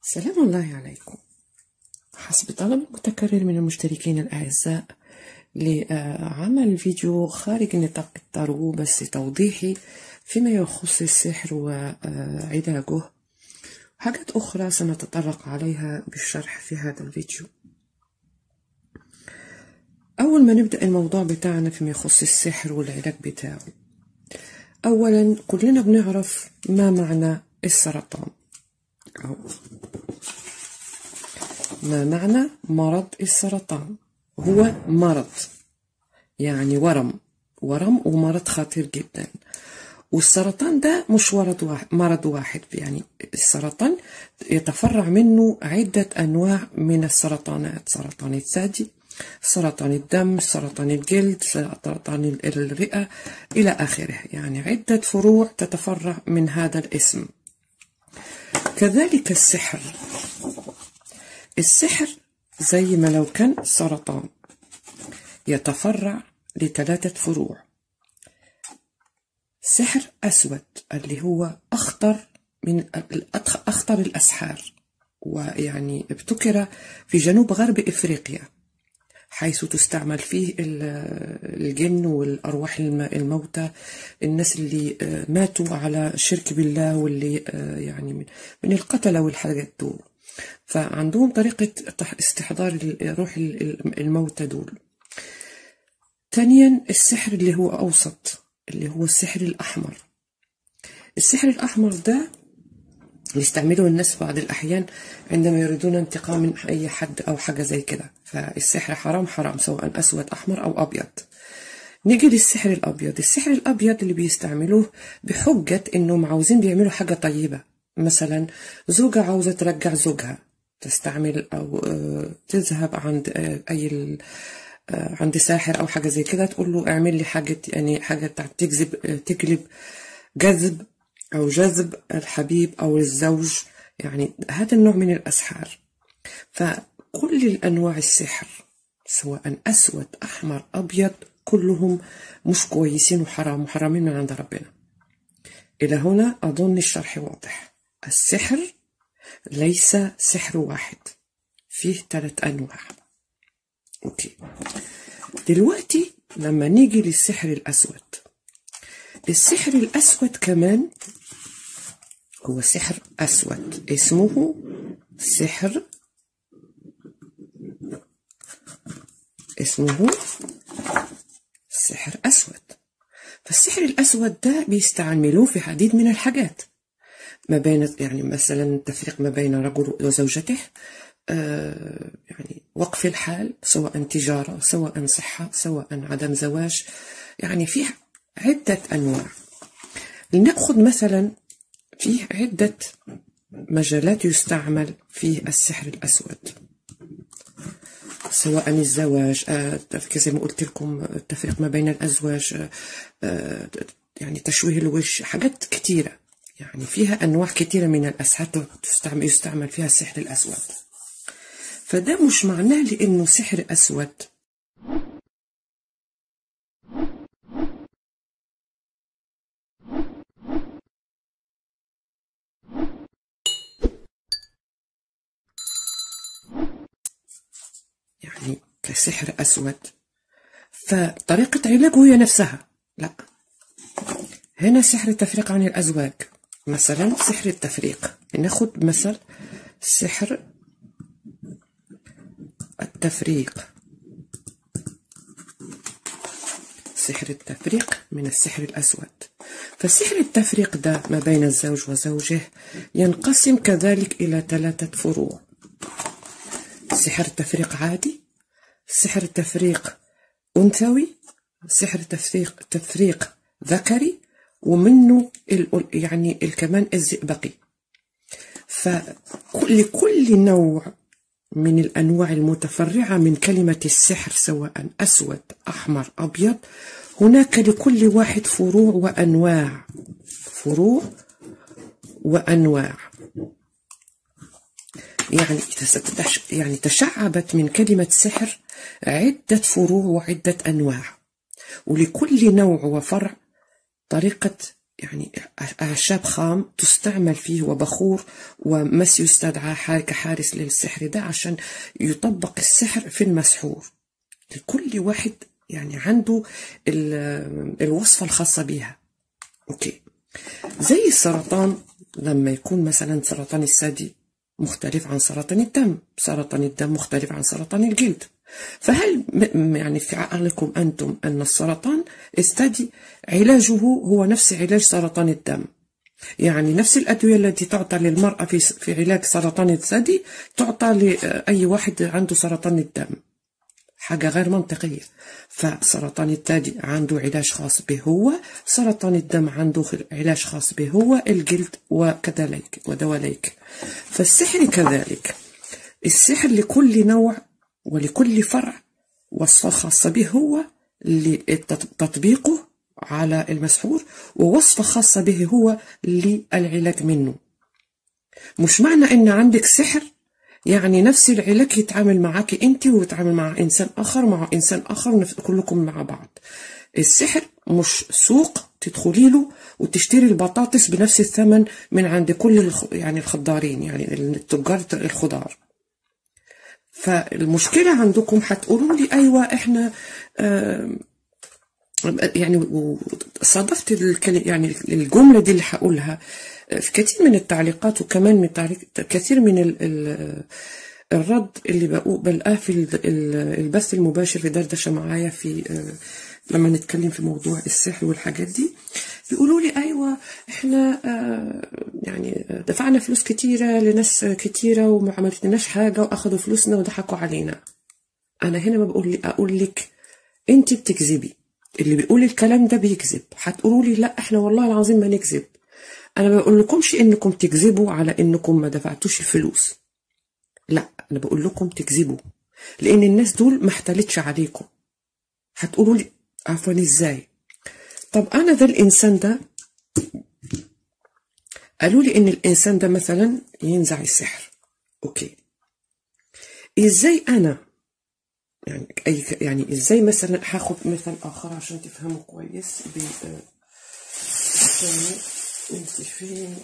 سلام الله عليكم حسب طلب متكرر من المشتركين الأعزاء لعمل فيديو خارج نطاق التارو بس توضيحي فيما يخص السحر وعلاجه حاجات أخرى سنتطرق عليها بالشرح في هذا الفيديو أول ما نبدأ الموضوع بتاعنا فيما يخص السحر والعلاج بتاعه أولا كلنا بنعرف ما معنى السرطان أو ما معنى مرض السرطان هو مرض يعني ورم ورم ومرض خطير جدا والسرطان ده مش مرض واحد, مرض واحد يعني السرطان يتفرع منه عدة أنواع من السرطانات سرطان الثدي سرطان الدم سرطان الجلد سرطان الرئة إلى آخره يعني عدة فروع تتفرع من هذا الاسم كذلك السحر السحر زي ما لو كان سرطان يتفرع لثلاثة فروع سحر أسود اللي هو أخطر من أخطر الأسحار ويعني ابتكر في جنوب غرب إفريقيا حيث تستعمل فيه الجن والأرواح الموتى الناس اللي ماتوا على الشرك بالله واللي يعني من القتلة والحاجات دول فعندهم طريقة استحضار روح الموتى دول ثانيا السحر اللي هو أوسط اللي هو السحر الأحمر السحر الأحمر ده يستعمله الناس بعض الأحيان عندما يريدون انتقام من أي حد أو حاجة زي كده فالسحر حرام حرام سواء أسود أحمر أو أبيض نيجي للسحر الأبيض السحر الأبيض اللي بيستعملوه بحجة إنهم عاوزين بيعملوا حاجة طيبة مثلا زوجة عاوزة ترجع زوجها تستعمل أو تذهب عند أي عند ساحر أو حاجة زي كده تقول له اعمل لي حاجة يعني حاجة تجذب تجلب جذب أو جذب الحبيب أو الزوج يعني هذا النوع من الأسحار فكل الأنواع السحر سواء أسود أحمر أبيض كلهم مش كويسين وحرام وحرامين من عند ربنا إلى هنا أظن الشرح واضح السحر ليس سحر واحد فيه ثلاث أنواع أوكي دلوقتي لما نيجي للسحر الأسود السحر الأسود كمان هو سحر أسود اسمه سحر اسمه سحر أسود فالسحر الأسود ده بيستعملوه في عديد من الحاجات ما بين يعني مثلا التفريق ما بين رجل وزوجته آه يعني وقف الحال سواء تجارة سواء صحة سواء عدم زواج يعني في عدة أنواع لنأخذ مثلا فيه عدة مجالات يستعمل فيه السحر الأسود سواء الزواج آه زي ما قلت لكم التفريق ما بين الأزواج آه يعني تشويه الوجه حاجات كتيرة يعني فيها أنواع كتيرة من الأسحار تستعمل يستعمل فيها السحر الأسود فده مش معناه لأنه سحر أسود يعني كسحر أسود فطريقة علاجه هي نفسها لا هنا سحر التفريق عن الأزواج مثلا سحر التفريق ناخد مثل سحر التفريق سحر التفريق من السحر الأسود فسحر التفريق ده ما بين الزوج وزوجه ينقسم كذلك إلى ثلاثة فروع سحر التفريق عادي سحر التفريق أنثوي سحر التفريق تفريق ذكري ومنه يعني كمان الزئبقي فلكل نوع من الأنواع المتفرعة من كلمة السحر سواء أسود أحمر أبيض هناك لكل واحد فروع وأنواع فروع وأنواع يعني يعني تشعبت من كلمة سحر عدة فروع وعدة أنواع ولكل نوع وفرع طريقة يعني أعشاب خام تستعمل فيه وبخور ومس يستدعى كحارس للسحر ده عشان يطبق السحر في المسحور لكل واحد يعني عنده الوصفة الخاصة بيها أوكي زي السرطان لما يكون مثلا سرطان الثدي مختلف عن سرطان الدم سرطان الدم مختلف عن سرطان الجلد فهل يعني في عقلكم أنتم أن السرطان الثدي علاجه هو نفس علاج سرطان الدم يعني نفس الأدوية التي تعطى للمرأة في في علاج سرطان الثدي تعطى لأي واحد عنده سرطان الدم حاجة غير منطقية فسرطان الثدي عنده علاج خاص به هو سرطان الدم عنده علاج خاص به هو الجلد وكذلك ودواليك فالسحر كذلك السحر لكل نوع ولكل فرع وصفة خاصة به هو لتطبيقه على المسحور ووصفة خاصة به هو للعلاج منه مش معنى ان عندك سحر يعني نفس العلاج يتعامل معك انت ويتعامل مع انسان اخر مع انسان اخر كلكم مع بعض السحر مش سوق تدخلي له وتشتري البطاطس بنفس الثمن من عند كل يعني الخضارين يعني تجار الخضار فالمشكلة عندكم هتقولوا لي أيوة إحنا آه يعني صادفت يعني الجملة دي اللي هقولها في كثير من التعليقات وكمان من تعليق كثير من ال ال الرد اللي بلقاه في البث المباشر في دردشة معايا في لما نتكلم في موضوع السحر والحاجات دي بيقولوا لي ايوه احنا يعني دفعنا فلوس كتيره لناس كتيره وما عملتلناش حاجه واخدوا فلوسنا وضحكوا علينا انا هنا ما بقول لي اقول لك انت بتكذبي اللي بيقول الكلام ده بيكذب هتقولوا لي لا احنا والله العظيم ما نكذب انا ما بقول لكمش انكم تكذبوا على انكم ما دفعتوش الفلوس لا انا بقول لكم تكذبوا لان الناس دول ما احتلتش عليكم هتقولوا لي عفوا ازاي طب انا ده الانسان ده قالوا لي ان الانسان ده مثلا ينزع السحر اوكي ازاي انا يعني اي يعني ازاي مثلا هاخد مثال اخر عشان تفهموا كويس ب انت فين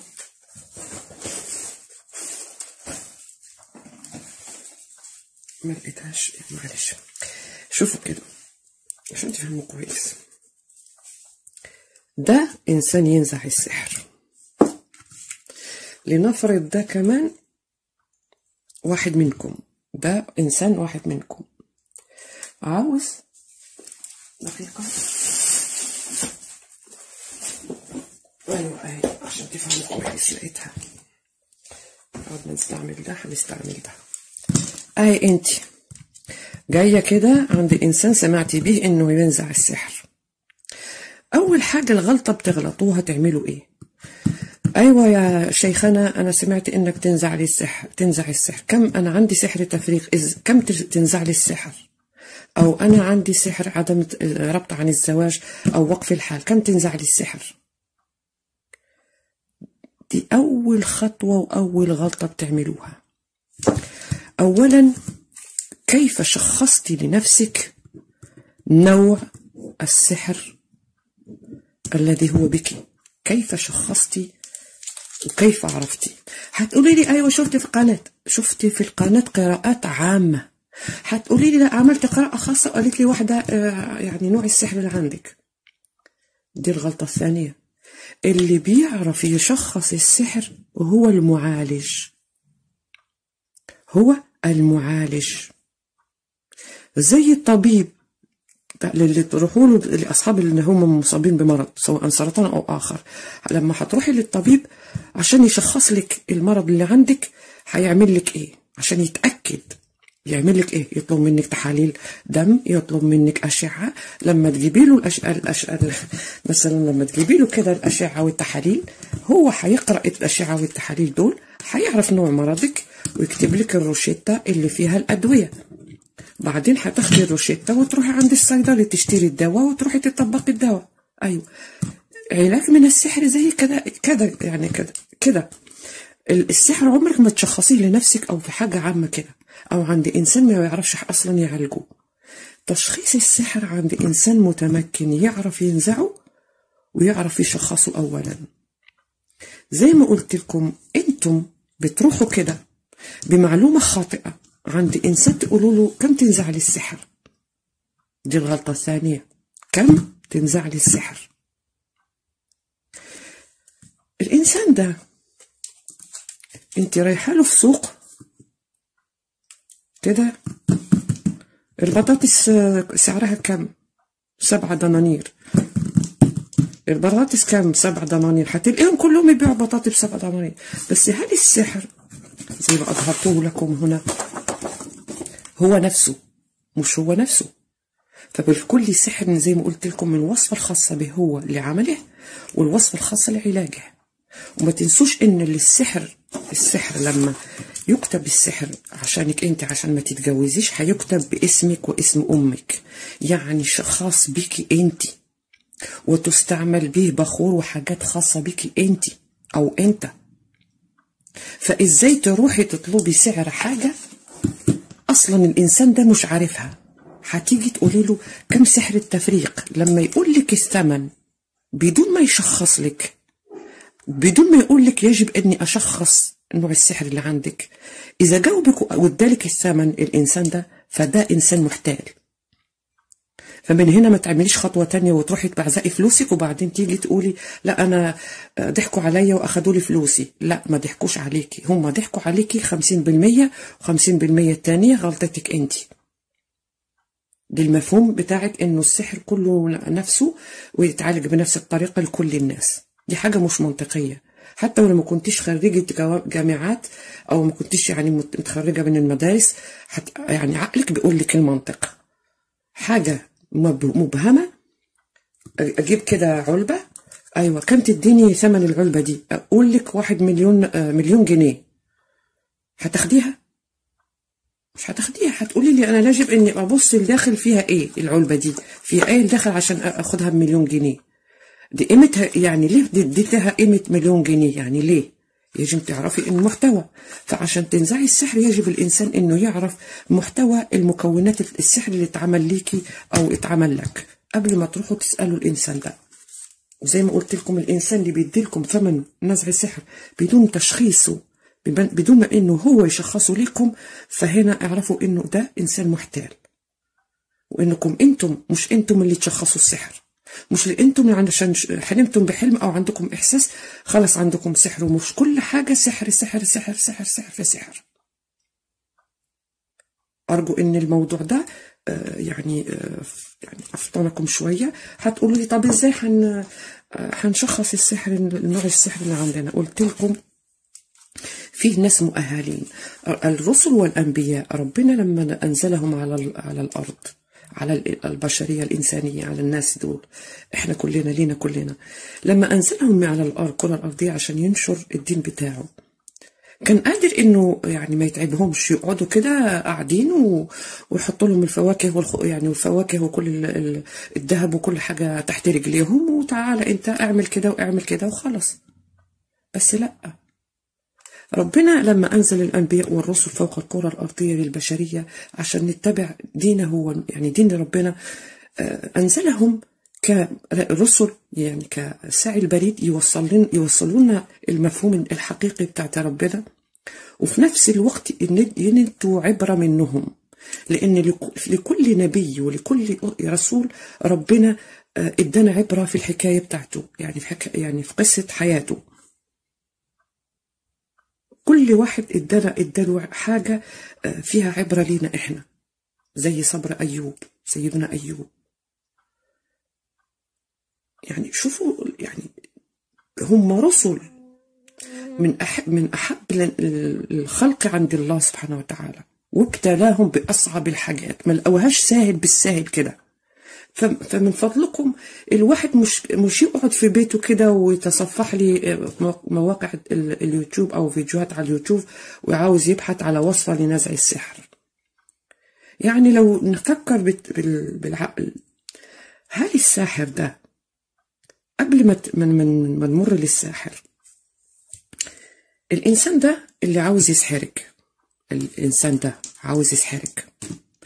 ما لقيتهاش معلش شوفوا كده عشان تفهموا كويس ده انسان ينزع السحر لنفرض ده كمان واحد منكم ده انسان واحد منكم عاوز دقيقة ايوه اهي عشان تفهموا كويس لقيتها بعد ما نستعمل ده هنستعمل ده اهي انت جايه كده عند انسان سمعتي بيه انه ينزع السحر اول حاجه الغلطه بتغلطوها تعملوا ايه ايوه يا شيخنا انا سمعت انك تنزع لي السحر تنزع السحر كم انا عندي سحر تفريغ إز كم تنزع لي السحر او انا عندي سحر عدم ربط عن الزواج او وقف الحال كم تنزع لي السحر دي اول خطوه واول غلطه بتعملوها اولا كيف شخصت لنفسك نوع السحر الذي هو بك كيف شخصتي وكيف عرفتي هتقولي لي ايوه شفتي في قناه شفتي في القناه قراءات عامه هتقولي لي لا عملت قراءه خاصه وقالت لي واحده آه يعني نوع السحر اللي عندك دي الغلطه الثانيه اللي بيعرف يشخص السحر هو المعالج هو المعالج زي الطبيب اللي تروحوا له لاصحاب اللي هم مصابين بمرض سواء سرطان او اخر لما هتروحي للطبيب عشان يشخص لك المرض اللي عندك هيعمل لك ايه عشان يتاكد يعمل لك ايه يطلب منك تحاليل دم يطلب منك اشعه لما تجيبي له الأشعة, الأشعة مثلا لما تجيبي له كده الاشعه والتحاليل هو هيقرا الاشعه والتحاليل دول هيعرف نوع مرضك ويكتب لك الروشته اللي فيها الادويه بعدين هتاخدي الروشته وتروحي عند الصيدلي تشتري الدواء وتروحي تطبقي الدواء ايوه علاج من السحر زي كده كده يعني كده كده السحر عمرك ما تشخصيه لنفسك او في حاجه عامه كده او عند انسان ما يعرفش اصلا يعالجه تشخيص السحر عند انسان متمكن يعرف ينزعه ويعرف يشخصه أولا زي ما قلت لكم انتم بتروحوا كده بمعلومة خاطئة عند إنسان تقولوا له كم تنزع لي السحر دي الغلطة الثانية كم تنزع لي السحر الإنسان ده انت رايحة له في سوق كده البطاطس سعرها كم سبعة دنانير البطاطس كم سبع دنانير هتلاقيهم كلهم يبيعوا بطاطس بسبع دنانير بس هل السحر زي ما أظهرته لكم هنا هو نفسه مش هو نفسه فبالكل سحر زي ما قلت لكم من الوصفة الخاصة به هو لعمله والوصفة الخاصة لعلاجه وما تنسوش ان السحر السحر لما يكتب السحر عشانك انت عشان ما تتجوزيش هيكتب باسمك واسم امك يعني خاص بيكي انت وتستعمل به بخور وحاجات خاصة بيكي انت او انت فازاي تروحي تطلبي سعر حاجة اصلا الانسان ده مش عارفها هتيجي تقولي له كم سحر التفريق لما يقول لك الثمن بدون ما يشخص لك بدون ما يقول لك يجب اني اشخص نوع السحر اللي عندك اذا جاوبك وادالك الثمن الانسان ده فده انسان محتال فمن هنا ما تعمليش خطوة تانية وتروحي تبعزقي فلوسك وبعدين تيجي تقولي لا أنا ضحكوا عليا وأخدوا لي فلوسي لا ما ضحكوش عليكي هم ضحكوا عليكي خمسين بالمية وخمسين بالمية التانية غلطتك انت دي المفهوم بتاعك انه السحر كله نفسه ويتعالج بنفس الطريقة لكل الناس دي حاجة مش منطقية حتى ولو ما كنتيش خريجة جامعات أو ما كنتيش يعني متخرجة من المدارس حت يعني عقلك بيقول لك المنطق حاجة مبهمة أجيب كده علبة أيوة كم تديني ثمن العلبة دي أقول لك واحد مليون مليون جنيه هتاخديها مش هتاخديها هتقولي لي أنا يجب إني أبص الداخل فيها إيه العلبة دي فيها إيه الداخل عشان أخدها بمليون جنيه دي قيمتها يعني ليه اديتها قيمة مليون جنيه يعني ليه يجب تعرفي المحتوى فعشان تنزعي السحر يجب الإنسان إنه يعرف محتوى المكونات السحر اللي اتعمل ليكي أو اتعمل لك قبل ما تروحوا تسألوا الإنسان ده وزي ما قلت لكم الإنسان اللي بيديلكم ثمن نزع السحر بدون تشخيصه بدون ما إنه هو يشخصه ليكم فهنا اعرفوا إنه ده إنسان محتال وإنكم أنتم مش أنتم اللي تشخصوا السحر مش لانتم عشان حلمتم بحلم او عندكم احساس خلاص عندكم سحر ومش كل حاجه سحر سحر سحر سحر سحر في سحر ارجو ان الموضوع ده يعني يعني افطنكم شويه هتقولوا لي طب ازاي حن هنشخص السحر نوع السحر اللي عندنا قلت لكم فيه ناس مؤهلين الرسل والانبياء ربنا لما انزلهم على على الارض على البشرية الإنسانية على الناس دول إحنا كلنا لينا كلنا لما أنزلهم على الأرض كرة الأرضية عشان ينشر الدين بتاعه كان قادر انه يعني ما يتعبهمش يقعدوا كده قاعدين و... ويحطوا لهم الفواكه والخ... يعني الفواكه وكل ال... الذهب وكل حاجه تحت رجليهم وتعالى انت اعمل كده واعمل كده وخلص بس لا ربنا لما أنزل الأنبياء والرسل فوق الكرة الأرضية للبشرية عشان نتبع دينه هو يعني دين ربنا أنزلهم كرسل يعني كساعي البريد يوصلون يوصلون المفهوم الحقيقي بتاعت ربنا وفي نفس الوقت ينتوا عبرة منهم لأن لكل نبي ولكل رسول ربنا ادانا عبرة في الحكاية بتاعته يعني في حكا يعني في قصة حياته كل واحد ادانا اداله حاجة فيها عبرة لينا احنا زي صبر أيوب سيدنا أيوب يعني شوفوا يعني هم رسل من أحب من أحب الخلق عند الله سبحانه وتعالى وابتلاهم بأصعب الحاجات ما لقوهاش سهل بالسهل كده فمن فضلكم الواحد مش مش يقعد في بيته كده ويتصفح لي مواقع اليوتيوب او فيديوهات على اليوتيوب وعاوز يبحث على وصفه لنزع السحر يعني لو نفكر بالعقل هل الساحر ده قبل ما من ما نمر للساحر الانسان ده اللي عاوز يسحرك الانسان ده عاوز يسحرك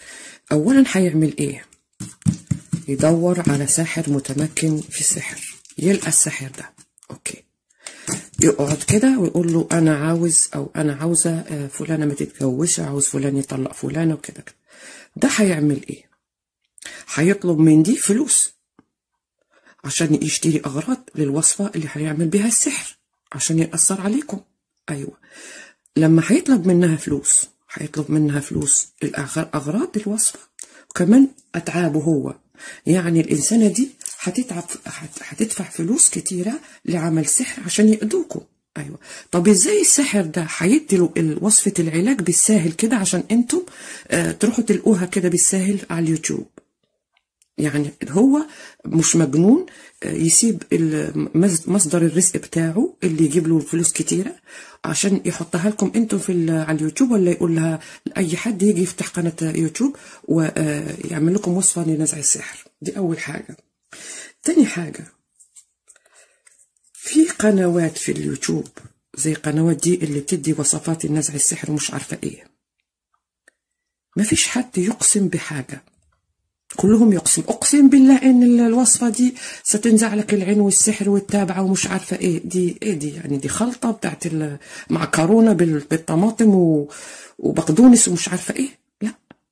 اولا هيعمل ايه يدور على ساحر متمكن في السحر يلقى الساحر ده اوكي يقعد كده ويقول له انا عاوز او انا عاوزه آه، فلانه ما تتجوزش عاوز فلان يطلق فلانه وكده كده ده هيعمل ايه هيطلب من دي فلوس عشان يشتري اغراض للوصفه اللي هيعمل بيها السحر عشان يأثر عليكم ايوه لما هيطلب منها فلوس هيطلب منها فلوس الأغراض الوصفة وكمان أتعابه هو يعني الإنسانة دي هتتعب هت- هتدفع فلوس كتيرة لعمل سحر عشان يأذوكم أيوة طب إزاي السحر ده هيدي له ال- وصفة العلاج بالساهل كده عشان أنتم آه تروحوا تلقوها كده بالساهل على اليوتيوب يعني هو مش مجنون آه، يسيب ال- مز- مصدر الرزق بتاعه اللي يجيب له فلوس كتيرة عشان يحطها لكم انتم في ال- على اليوتيوب ولا يقول لها لأي حد يجي يفتح قناة يوتيوب ويعمل لكم وصفة لنزع السحر دي أول حاجة تاني حاجة في قنوات في اليوتيوب زي قنوات دي اللي بتدي وصفات النزع السحر ومش عارفة ايه مفيش حد يقسم بحاجة كلهم يقسم اقسم بالله ان ال- الوصفه دي ستنزع لك العين والسحر والتابعه ومش عارفه ايه دي ايه دي يعني دي خلطه بتاعت ال- معكرونه بال- بالطماطم و- وبقدونس ومش عارفه ايه لا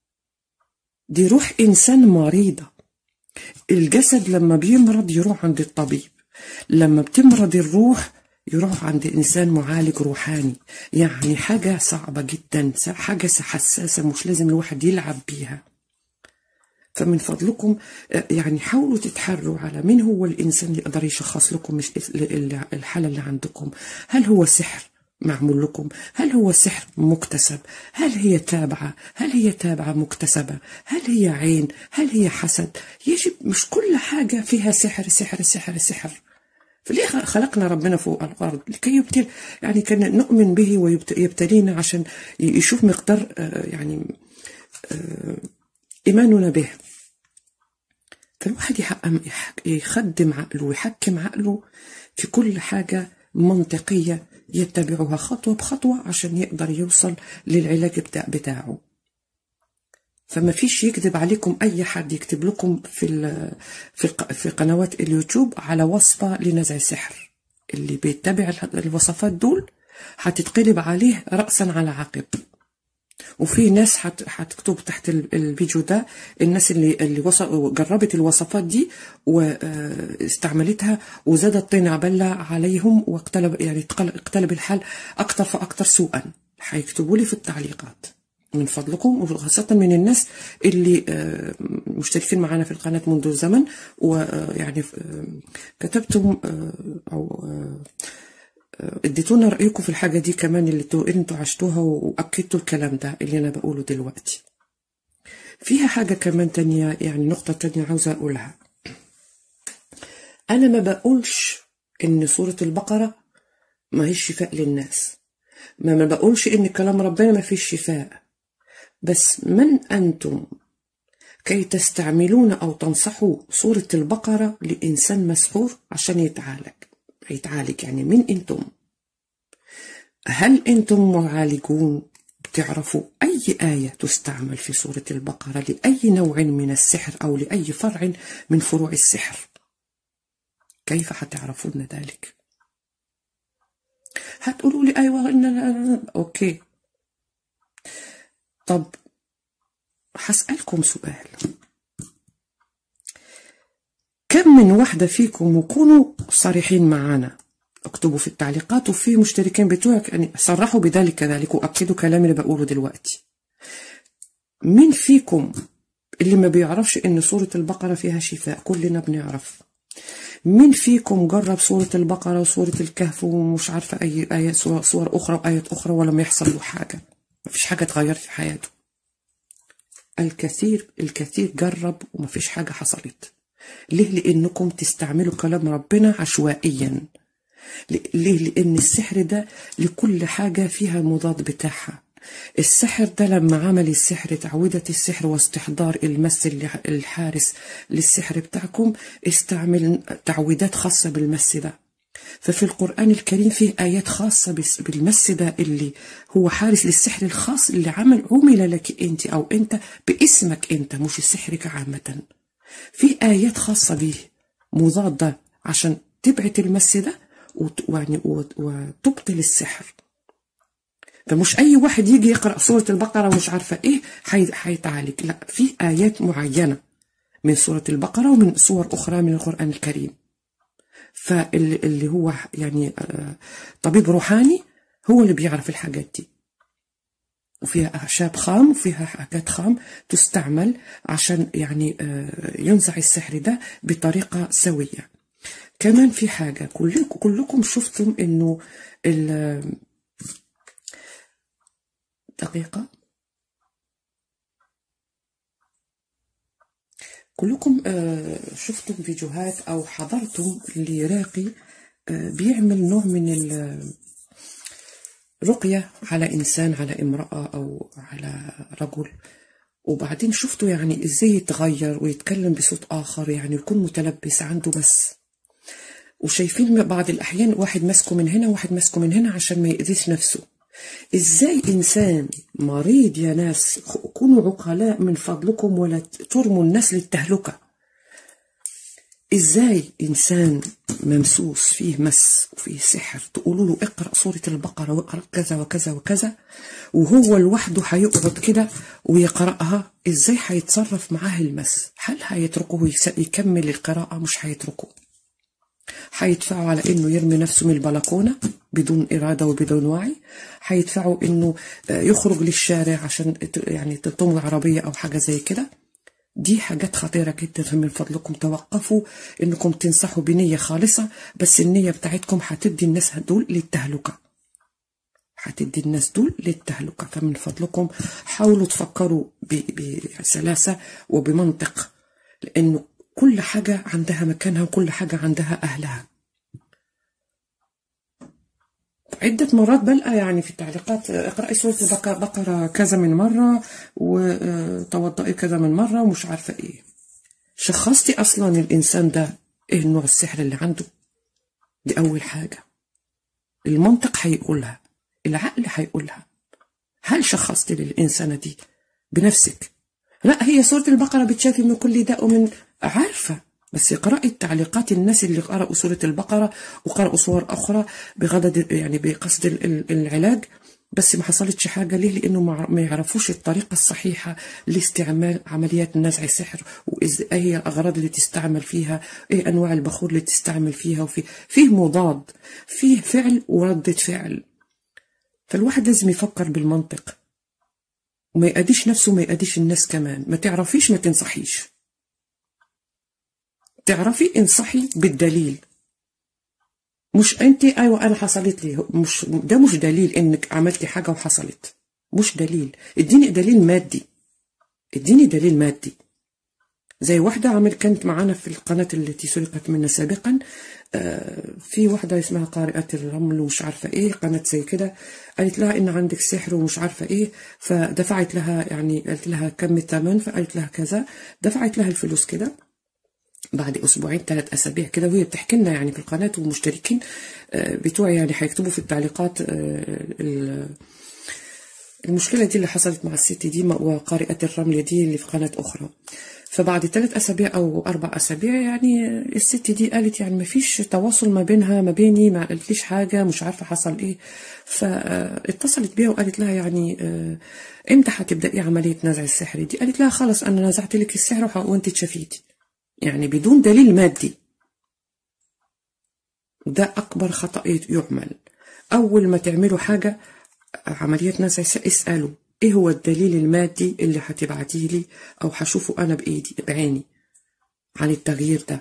دي روح انسان مريضه الجسد لما بيمرض يروح عند الطبيب لما بتمرض الروح يروح عند إنسان معالج روحاني يعني حاجة صعبة جدا حاجة حساسة مش لازم الواحد يلعب بيها فمن فضلكم آه، يعني حاولوا تتحروا على مين هو الإنسان اللي يقدر يشخص لكم مش ال- ال- الحالة اللي عندكم هل هو سحر معمول لكم هل هو سحر مكتسب هل هي تابعة هل هي تابعة مكتسبة هل هي عين هل هي حسد يجب مش كل حاجة فيها سحر سحر سحر سحر فليه خلقنا ربنا فوق الأرض لكي يبتل يعني كان نؤمن به ويبتلينا عشان يشوف مقدار آه، يعني آه، إيماننا به فالواحد يحقم- يح- يخدم عقله ويحكم عقله في كل حاجة منطقية يتبعها خطوة بخطوة عشان يقدر يوصل للعلاج بتاع بتاعه فما فيش يكذب عليكم أي حد يكتب لكم في ال- في الق- في قنوات اليوتيوب على وصفة لنزع السحر اللي بيتبع ال- الوصفات دول هتتقلب عليه رأسا على عقب وفي ناس حت هتكتب تحت ال- الفيديو ده الناس اللي اللي وص- جربت الوصفات دي واستعملتها وزادت طين بلة عليهم واقتلب يعني اتقل- اقتلب الحال اكتر فاكتر سوءا هيكتبوا لي في التعليقات من فضلكم وخاصة من الناس اللي آه، مشتركين معنا في القناة منذ زمن ويعني كتبتم آه، أو آه، اديتونا رأيكم في الحاجة دي كمان اللي تو- انتوا عشتوها وأكدتوا الكلام ده اللي أنا بقوله دلوقتي فيها حاجة كمان تانية يعني نقطة تانية عاوزة أقولها أنا ما بقولش إن سورة البقرة ما هيش شفاء للناس ما ما بقولش إن كلام ربنا ما فيش شفاء بس من أنتم كي تستعملون أو تنصحوا سورة البقرة لإنسان مسحور عشان يتعالج يتعالج يعني مين أنتم هل أنتم معالجون بتعرفوا أي آية تستعمل في سورة البقرة لأي نوع من السحر أو لأي فرع من فروع السحر كيف حتعرفون ذلك هتقولوا لي أيوة إن أوكي طب هسألكم سؤال كم من واحدة فيكم وكونوا صريحين معنا اكتبوا في التعليقات وفي مشتركين بتوعك يعني صرحوا بذلك كذلك وأكدوا كلامي اللي بقوله دلوقتي مين فيكم اللي ما بيعرفش ان سورة البقرة فيها شفاء كلنا بنعرف مين فيكم جرب سورة البقرة وسورة الكهف ومش عارفة أي آية سور سور أخرى وآيات أخرى ولم يحصل له حاجة مفيش حاجة اتغيرت في حياته الكثير الكثير جرب ومفيش حاجة حصلت ليه لأنكم تستعملوا كلام ربنا عشوائيا ل- ليه لأن السحر ده لكل حاجة فيها مضاد بتاعها السحر ده لما عمل السحر تعويدة السحر واستحضار المس اللي- الحارس للسحر بتاعكم استعمل تعويدات خاصة بالمس ده ففي القرآن الكريم فيه آيات خاصة بس- بالمس ده اللي هو حارس للسحر الخاص اللي عمل عمل لك أنت أو أنت باسمك أنت مش سحرك عامة في آيات خاصة بيه مضادة عشان تبعت المس ده وت- ويعني وت- وتبطل السحر فمش اي واحد يجي يقرا سوره البقره ومش عارفه ايه حي- هيتعالج لا في ايات معينه من سوره البقره ومن سور اخرى من القران الكريم فاللي اللي هو يعني آه، طبيب روحاني هو اللي بيعرف الحاجات دي وفيها أعشاب خام وفيها حاجات خام تستعمل عشان يعني آه، ينزع السحر ده بطريقة سوية كمان في حاجة كلكم كلكم شفتم إنه ال- دقيقة كلكم آه، شفتم فيديوهات أو حضرتم اللي راقي آه، بيعمل نوع من ال- رقية على إنسان على امرأة أو على رجل وبعدين شفته يعني إزاي يتغير ويتكلم بصوت آخر يعني يكون متلبس عنده بس وشايفين بعض الأحيان واحد ماسكه من هنا واحد ماسكه من هنا عشان ما يأذيش نفسه إزاي إنسان مريض يا ناس كونوا عقلاء من فضلكم ولا ترموا الناس للتهلكة ازاي انسان ممسوس فيه مس وفيه سحر تقولوا له اقرا سوره البقره واقرا كذا وكذا وكذا وهو لوحده هيقعد كده ويقراها ازاي هيتصرف معاه المس هل هيتركه يس- يكمل القراءه مش هيتركه هيدفعوا على انه يرمي نفسه من البلكونه بدون اراده وبدون وعي هيدفعوا انه آه، يخرج للشارع عشان ت- يعني تطمي عربيه او حاجه زي كده دي حاجات خطيرة جدا فمن فضلكم توقفوا انكم تنصحوا بنية خالصة بس النية بتاعتكم هتدي الناس دول للتهلكة هتدي الناس دول للتهلكة فمن فضلكم حاولوا تفكروا ب- بسلاسة وبمنطق لأنه كل حاجة عندها مكانها وكل حاجة عندها أهلها عدة مرات بلقى يعني في التعليقات آه، اقرأي سورة البقرة بقرة كذا من مرة وتوضئي كذا من مرة ومش عارفة ايه شخصتي أصلا الإنسان ده ايه نوع السحر اللي عنده دي أول حاجة المنطق هيقولها العقل هيقولها هل شخصت للإنسانة دي بنفسك لا هي سورة البقرة بتشافي من كل داء ومن عارفة بس اقرأي التعليقات الناس اللي قرأوا سورة البقرة وقرأوا سور أخرى بغرض يعني بقصد ال- ال- العلاج بس ما حصلتش حاجة ليه لأنه ما ما يعرفوش الطريقة الصحيحة لاستعمال عمليات نزع السحر وإيه هي الأغراض اللي تستعمل فيها إيه أنواع البخور اللي تستعمل فيها وفي فيه مضاد فيه فعل وردة فعل فالواحد لازم يفكر بالمنطق وما يأديش نفسه وما يأديش الناس كمان ما تعرفيش ما تنصحيش تعرفي انصحي بالدليل مش انت ايوه انا حصلت لي مش ده مش دليل انك عملتي حاجه وحصلت مش دليل اديني دليل مادي اديني دليل مادي زي واحدة عمل كانت معانا في القناة التي سرقت منا سابقا آه، في واحدة اسمها قارئة الرمل ومش عارفة ايه قناة زي كده قالت لها ان عندك سحر ومش عارفة ايه فدفعت لها يعني قالت لها كم الثمن فقالت لها كذا دفعت لها الفلوس كده بعد اسبوعين ثلاث اسابيع كده وهي بتحكي لنا يعني في القناه والمشتركين آه، بتوعي يعني هيكتبوا في التعليقات آه، ال- المشكله دي اللي حصلت مع الست دي وقارئه الرمل دي اللي في قناه اخرى فبعد ثلاث اسابيع او اربع اسابيع يعني الست دي قالت يعني ما فيش تواصل ما بينها ما بيني ما قالتليش حاجه مش عارفه حصل ايه فاتصلت بيها وقالت لها يعني آه، امتى هتبداي عمليه نزع السحر دي قالت لها خلاص انا نزعت لك السحر وح- وانت اتشفيتي يعني بدون دليل مادي ده أكبر خطأ يعمل أول ما تعملوا حاجة عملية نزع السحر اسألوا إيه هو الدليل المادي اللي هتبعتيه لي أو هشوفه أنا بإيدي بعيني عن التغيير ده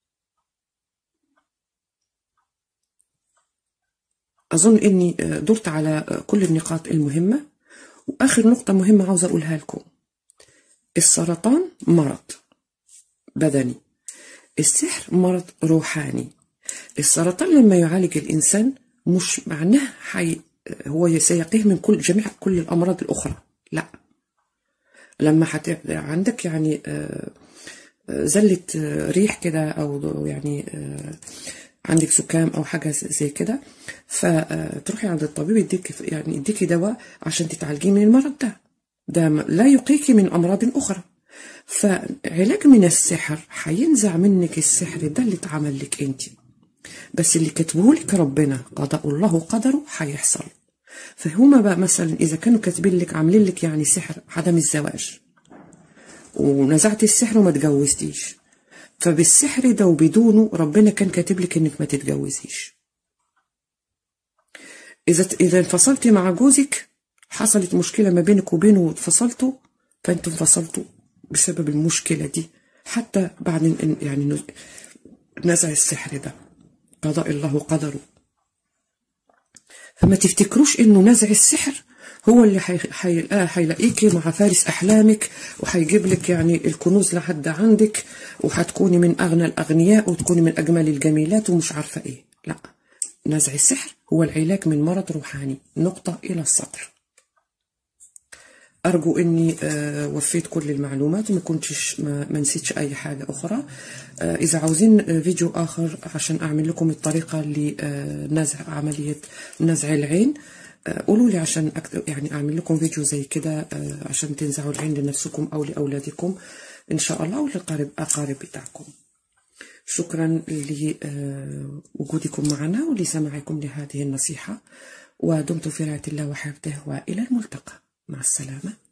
أظن إني دورت على كل النقاط المهمة وآخر نقطة مهمة عاوزة أقولها لكم السرطان مرض بدني السحر مرض روحاني السرطان لما يعالج الإنسان مش معناه حي هو سيقيه من كل جميع كل الأمراض الأخرى لا لما حت... عندك يعني آه، آه، زلة آه، ريح كده أو يعني آه، عندك زكام أو حاجة زي كده فتروحي عند الطبيب يديك يعني يديكي دواء عشان تتعالجي من المرض ده ده م- لا يقيك من أمراض أخرى فعلاج من السحر هينزع منك السحر ده اللي اتعمل لك انت بس اللي كتبهولك ربنا قضاء الله قدره حيحصل فهما بقى مثلا اذا كانوا كاتبين لك عاملين لك يعني سحر عدم الزواج ونزعتي السحر وما تجوزتيش فبالسحر ده وبدونه ربنا كان كاتب لك انك ما تتجوزيش اذا اذا انفصلتي مع جوزك حصلت مشكله ما بينك وبينه واتفصلتوا فانتوا انفصلتوا بسبب المشكله دي حتى بعد إن- يعني نزع السحر ده قضاء الله قدره فما تفتكروش انه نزع السحر هو اللي حي- حي- هيلاقيكي مع فارس احلامك وهيجيب لك يعني الكنوز لحد عندك وهتكوني من اغنى الاغنياء وتكوني من اجمل الجميلات ومش عارفه ايه لا نزع السحر هو العلاج من مرض روحاني نقطه الى السطر أرجو إني آه، وفيت كل المعلومات وما كنتش ما, ما نسيتش أي حاجة أخرى آه، إذا عاوزين آه، فيديو آخر عشان أعمل لكم الطريقة لنزع عملية نزع العين آه، قولوا لي عشان أكتب يعني أعمل لكم فيديو زي كده آه، عشان تنزعوا العين لنفسكم أو لأولادكم إن شاء الله وللقارب أقارب بتاعكم شكرا لوجودكم معنا ولسماعكم لهذه النصيحة ودمتم في رعاية الله وحفظه وإلى الملتقى مع السلامة